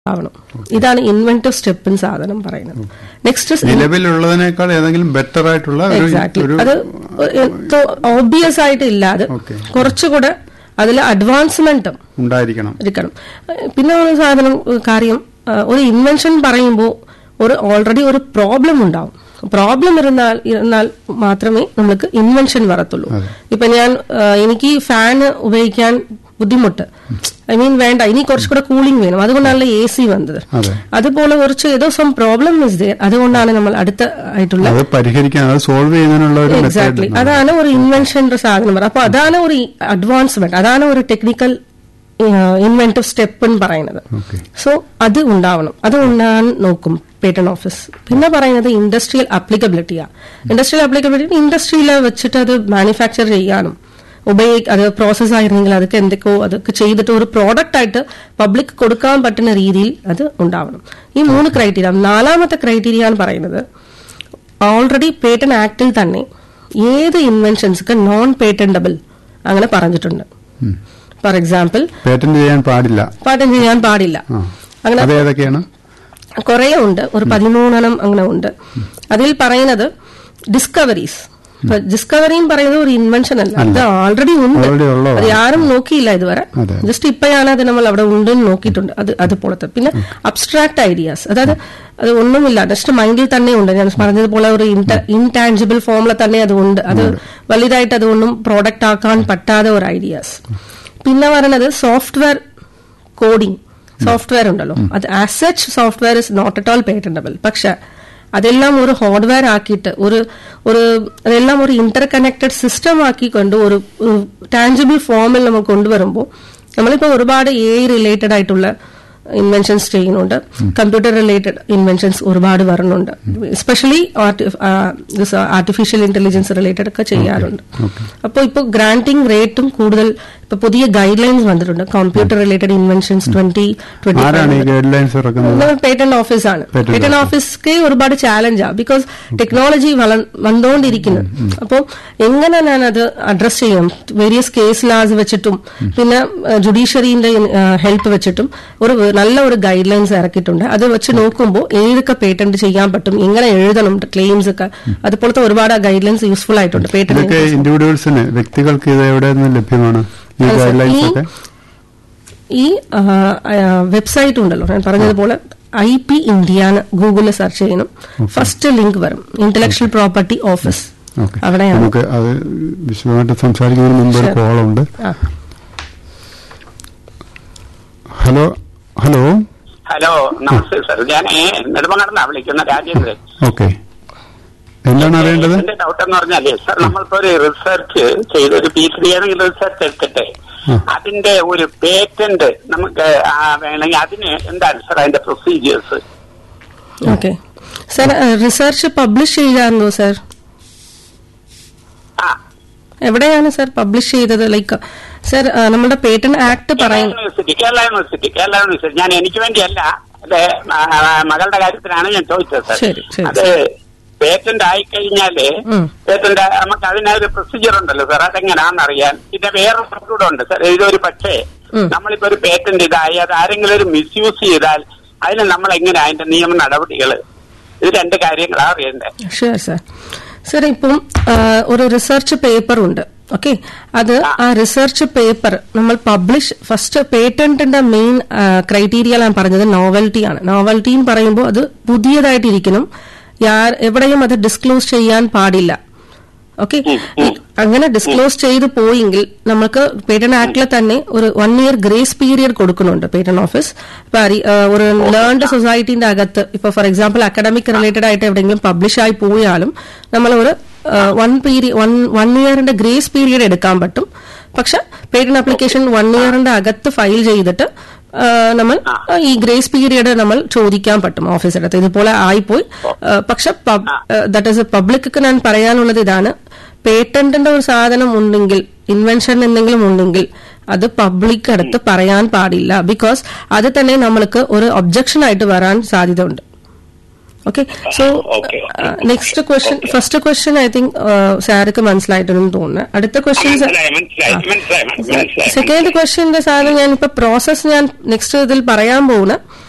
ആവണം ഇതാണ് inventive steppin' സാധനം പറയുന്നത് നെക്സ്റ്റ് നിലവിലുള്ളതിനേക്കാൾ ഏതെങ്കിലും ബെറ്റർ ആയിട്ടുള്ള ഒരു- എക്സാക്ട്ലി ഒരു അത് ഓബിയസ് ആയിട്ട് ഇല്ലാതെ Okay. കുറച്ചുകൂടെ അതിൽ അഡ്വാൻസ്മെന്റും ഉണ്ടായിരിക്കണം ഇരിക്കണം ഏഹ് പിന്നെ ഒരു സാധനം ഒരു കാര്യം ഏഹ് ഒരു ഇൻവെൻഷൻ പറയുമ്പോൾ ഒരു ഓൾറെഡി ഒരു പ്രോബ്ലം ഉണ്ടാവും പ്രോബ്ലം ഇരുന്നാൽ ഇരുന്നാൽ മാത്രമേ നമുക്ക് ഇൻവെൻഷൻ വരത്തുള്ളൂ അതെ. ഇപ്പൊ ഞാൻ ഏഹ് എനിക്ക് ഫാൻ ഉപയോഗിക്കാൻ ബുദ്ധിമുട്ട് ഐ മീൻ വേണ്ട ഇനി കുറച്ചുകൂടെ കൂളിംഗ് വേണം അതുകൊണ്ടാണല്ലോ എ സി വന്നത് അതെ അതുപോലെ കുറച്ച് ഏതോ സം പ്രോബ്ലം ഇസ് ദയർ അതുകൊണ്ടാണ് നമ്മൾ അടുത്ത ആയിട്ടുള്ള അത് പരിഹരിക്കാൻ അത് സോൾവ് ചെയ്യുന്നതിനുള്ള ഒരു എക്സാക്ട്ലി മെത്തേഡ് അതാണ് ഒരു ഇൻവെൻഷന്റെ സാധനം പറയുന്നത് അപ്പൊ അതാണ് ഒരു അഡ്വാൻസ്മെന്റ് അതാണ് ഒരു ടെക്നിക്കൽ ഇൻവെന്റീവ് സ്റ്റെപ്പ് എന്ന് പറയുന്നത് ഓക്കെ സോ അത് ഉണ്ടാവണം അത് ഉണ്ടാകാൻ നോക്കും പേറ്റന്റ് ഓഫീസ് പിന്നെ പറയുന്നത് ഇൻഡസ്ട്രിയൽ അപ്ലിക്കബിലിറ്റിയാ ഇൻഡസ്ട്രിയൽ അപ്ലിക്കബിലിറ്റി ഇൻഡസ്ട്രിയിൽ വെച്ചിട്ട് അത് മാനുഫാക്ചർ ചെയ്യാനും ഉപയോഗി അത് പ്രോസസ് ആയിരുന്നെങ്കിൽ അതൊക്കെ എന്തൊക്കെയോ അതൊക്കെ ചെയ്തിട്ട് ഒരു പ്രോഡക്റ്റ് ആയിട്ട് പബ്ലിക് കൊടുക്കാൻ പറ്റുന്ന രീതിയിൽ അത് ഉണ്ടാവണം ഈ മൂന്ന് ക്രൈറ്റീരിയ നാലാമത്തെ ക്രൈറ്റീരിയ എന്ന് പറയുന്നത് ഓൾറെഡി പേറ്റന്റ് ആക്ടിൽ തന്നെ ഏത് ഇൻവെൻഷൻസ് നോൺ പേറ്റന്റബിൾ അങ്ങനെ പറഞ്ഞിട്ടുണ്ട് ഫോർ എക്സാമ്പിൾ പേറ്റന്റ് ചെയ്യാൻ പാടില്ല പാറ്റന്റ് ചെയ്യാൻ പാടില്ല ആ അങ്ങനെ അത് ഏതൊക്കെയാണ് കുറേ ഉണ്ട് ഒരു പതിമൂന്നെണ്ണം അങ്ങനെ ഉണ്ട് അതിൽ പറയുന്നത് ഡിസ്കവറീസ് ഡിസ്കവറിയും പറയുന്നത് ഒരു ഇൻവെൻഷൻ അല്ല അല്ല. ഇത് ഓൾറെഡി ഉണ്ട് Already ഉള്ളതാണ്. അത് ആരും നോക്കിയില്ല ഇതുവരെ അതെ. ജസ്റ്റ് ഇപ്പോഴാണ് അത് നമ്മൾ അവിടെ ഉണ്ടെന്ന് നോക്കിയിട്ടുണ്ട് അത് അതുപോലത്തെ പിന്നെ അബ്സ്ട്രാക്ട് ഐഡിയാസ് അതായത് അത് ഒന്നുമില്ല ജസ്റ്റ് മൈൻഡിൽ തന്നെ ഉണ്ട് ഞാൻ പറഞ്ഞതുപോലെ ഒരു ഇൻടാഞ്ചിബിൾ ഫോമിൽ തന്നെ അത് ഉണ്ട് അത് വലുതായിട്ട് അതൊന്നും പ്രോഡക്റ്റ് ആക്കാൻ പറ്റാത്ത ഒരു ഐഡിയാസ് പിന്നെ പറയുന്നത് സോഫ്റ്റ്വെയർ കോഡിംഗ് സോഫ്റ്റ്വെയർ ഉണ്ടല്ലോ അത് as such software is not at all patentable പക്ഷെ അതെല്ലാം ഒരു ഹാർഡ്വെയർ ആക്കിയിട്ട് ഒരു ഒരു അതെല്ലാം ഒരു ഇന്റർ കണക്റ്റഡ് സിസ്റ്റം ആക്കിക്കൊണ്ട് ഒരു ടാഞ്ചിബിൾ ഫോമിൽ നമ്മൾ കൊണ്ടുവരുമ്പോൾ നമ്മളിപ്പോൾ ഒരുപാട് എ റിലേറ്റഡ് ആയിട്ടുള്ള ഇൻവെൻഷൻസ് ചെയ്യുന്നുണ്ട് കമ്പ്യൂട്ടർ റിലേറ്റഡ് ഇൻവെൻഷൻസ് ഒരുപാട് വരുന്നുണ്ട് എസ്പെഷ്യലി ആർട്ടിഫിഷ്യൽ ഇന്റലിജൻസ് റിലേറ്റഡ് ഒക്കെ ചെയ്യാറുണ്ട് ഓക്കെ അപ്പോൾ ഇപ്പോൾ ഗ്രാന്റിംഗ് റേറ്റും കൂടുതൽ ഇപ്പൊ പുതിയ ഗൈഡ് ലൈൻസ് വന്നിട്ടുണ്ട് കമ്പ്യൂട്ടർ റിലേറ്റഡ് ഇൻവെൻഷൻസ് ട്വന്റി ആരാണ് ഈ ഗൈഡ് ലൈൻസ് ഇറക്കുന്നത് പേറ്റന്റ് ഓഫീസാണ് Patent പേറ്റന്റ് ഓഫീസ്ക്ക് ഒരുപാട് ചാലഞ്ചാ ബിക്കോസ് ടെക്നോളജി വന്നുകൊണ്ടിരിക്കുന്നു അപ്പോൾ എങ്ങനെ ഞാൻ അത് അഡ്രസ് ചെയ്യും വേരിയസ് കേസ് ലാസ് വെച്ചിട്ടും പിന്നെ ജുഡീഷ്യറിന്റെ ഹെൽപ്പ് വെച്ചിട്ടും ഒരു നല്ല ഒരു ഗൈഡ് ലൈൻസ് ഇറക്കിയിട്ടുണ്ട് അത് വെച്ച് നോക്കുമ്പോൾ ഏതൊക്കെ പേറ്റന്റ് ചെയ്യാൻ പറ്റും എങ്ങനെ എഴുതണം ക്ലെയിംസ് ഒക്കെ അതുപോലത്തെ ഒരുപാട് ഗൈഡ് ലൈൻസ് യൂസ്ഫുൾ ആയിട്ടുണ്ട് ഇതൊക്കെ പേറ്റന്റ് ഇൻഡിവിജ്വൽസിന് വ്യക്തികൾക്ക് ഇത് എവിടെ നിന്ന് ലഭ്യമാണ് ഈ അത് ഗൈഡ് ലൈൻസ് ഈ- ഒക്കെ ഈ വെബ്സൈറ്റ് ഉണ്ടല്ലോ ഞാൻ പറഞ്ഞതുപോലെ ഐ പി ഇന്ത്യ ഗൂഗിളിൽ സെർച്ച് ചെയ്യണം ഫസ്റ്റ് ലിങ്ക് വരും ഇന്റലക്ച്വൽ പ്രോപ്പർട്ടി ഓഫീസ് ഓക്കെ അവിടെയാണ് നമുക്ക് അത് വിശദമായിട്ട് സംസാരിക്കുന്നതിന് മുമ്പ് ഒരു Sure. കോളുണ്ട് ആ. ഹലോ ഹലോ ഹലോ നമസ്തേ സർ ഞാൻ നെടുമങ്ങാടുന്നാ വിളിക്കുന്ന രാജേന്ദ്രൻ ഓക്കെ എന്താണ് അറിയേണ്ടത് എന്റെ ഡൗട്ട് എന്ന് പറഞ്ഞാലേ സർ നമ്മളിപ്പോ ഒരു റിസർച്ച് ചെയ്ത് ഒരു പി എച്ച് ഡി ആണെങ്കിൽ റിസർച്ച് എടുത്തിട്ട് ആ. അതിന്റെ ഒരു പേറ്റന്റ് നമുക്ക് ആ, വേണമെങ്കിൽ അതിന് എന്താണ് സർ അതിന്റെ procedures okay sir research publish ചെയ്യാറുണ്ടോ സർ ആ എവിടെയാണ് സർ പബ്ലിഷ് ചെയ്തത് ലൈക്ക് സർ നമ്മുടെ പേറ്റന്റ് ആക്ട് കേരള പറയുന്നു university Kerala university Kerala university ഞാൻ എനിക്ക് വേണ്ടിയല്ല എന്റെ ആ, മകളുടെ കാര്യത്തിലാണ് ഞാൻ ചോദിച്ചത് സർ ശരി, ശരി, അത് പേറ്റന്റ് ആയിക്കഴിഞ്ഞാല് ഉം. പേറ്റന്റ് നമുക്ക് അതിനൊരു പ്രൊസീജിയർ ഉണ്ടല്ലോ സാർ അതെങ്ങനെയാണെന്ന് അറിയാൻ പിന്നെ വേറെ കൂടെ ഉണ്ട് സാർ ഇതൊരു പക്ഷേ ഉം. നമ്മളിപ്പോ ഒരു പേറ്റന്റ് ഇതായി അത് ആരെങ്കിലും ഒരു മിസ്യൂസ് ചെയ്താൽ അതിന് നമ്മൾ എങ്ങനെ അതിന്റെ നിയമ നടപടികൾ ഇത് രണ്ട് കാര്യങ്ങളാ അറിയണ്ടേ ഷുവർ സർ സർ ഇപ്പം ആ, ഒരു റിസർച്ച് പേപ്പർ ഉണ്ട് ഓക്കെ അത് ആ റിസർച്ച് പേപ്പർ നമ്മൾ പബ്ലിഷ് ഫസ്റ്റ് പേറ്റന്റിന്റെ മെയിൻ ക്രൈറ്റീരിയ ഞാൻ പറഞ്ഞത് നോവൽറ്റി ആണ് നോവൽറ്റി എന്ന് പറയുമ്പോൾ അത് പുതിയതായിട്ടിരിക്കണം യാർ എവിടെയും അത് ഡിസ്ക്ലോസ് ചെയ്യാൻ പാടില്ല ഓക്കെ അങ്ങനെ ഡിസ്ക്ലോസ് ചെയ്ത് പോയെങ്കിൽ നമുക്ക് പേറ്റന്റ് ആക്ടിൽ തന്നെ ഒരു വൺ ഇയർ ഗ്രേസ് പീരിയഡ് കൊടുക്കുന്നുണ്ട് പേറ്റന്റ് ഓഫീസ് ഇപ്പൊ അരി- ആ, ഒരു ലേൺഡ് സൊസൈറ്റിന്റെ അകത്ത് ഇപ്പൊ ഫോർ എക്സാമ്പിൾ അക്കാഡമിക് റിലേറ്റഡ് ആയിട്ട് എവിടെയെങ്കിലും പബ്ലിഷ് ആയി പോയാലും നമ്മൾ ഒരു വൺ പീരിയഡ് വൺ വൺ ഇയറിന്റെ ഗ്രേസ് പീരിയഡ് എടുക്കാൻ പറ്റും പക്ഷെ പേറ്റന്റ് ആപ്ലിക്കേഷൻ വൺ ഇയറിന്റെ അകത്ത് ഫയൽ ചെയ്തിട്ട് ആ, നമ്മൾ ഈ ഗ്രേസ് പീരിയഡ് നമ്മൾ ചോദിക്കാൻ പറ്റും ഓഫീസിന്റെ അടുത്ത് ഇതുപോലെ ആയിപ്പോയി ആ, പക്ഷെ ദാറ്റ് ഈസ് പബ്ലിക്ക് ഞാൻ പറയാനുള്ളത് ഇതാണ് പേറ്റന്റിന്റെ ഒരു സാധനം ഉണ്ടെങ്കിൽ ഇൻവെൻഷൻ എന്തെങ്കിലും ഉണ്ടെങ്കിൽ അത് പബ്ലിക് അടുത്ത് പറയാൻ പാടില്ല ബിക്കോസ് അത് തന്നെ നമ്മൾക്ക് ഒരു ഒബ്ജക്ഷൻ ആയിട്ട് വരാൻ സാധ്യത ഉണ്ട് okay so Okay, okay. Next question first question I think സാർക്ക് മനസ്സിലായിട്ടുണ്ടെന്ന് തോന്നുന്നു അടുത്ത ക്വസ്റ്റ്യൻ മനസ്സിലായി മനസ്സിലായി മനസ്സിലായി മനസ്സിലായി സെക്കൻഡ് ക്വസ്റ്റ്യന്റെ സാധനം ഞാൻ ഇപ്പൊ പ്രോസസ് ഞാൻ നെക്സ്റ്റ് ഇതിൽ പറയാൻ പോകുന്ന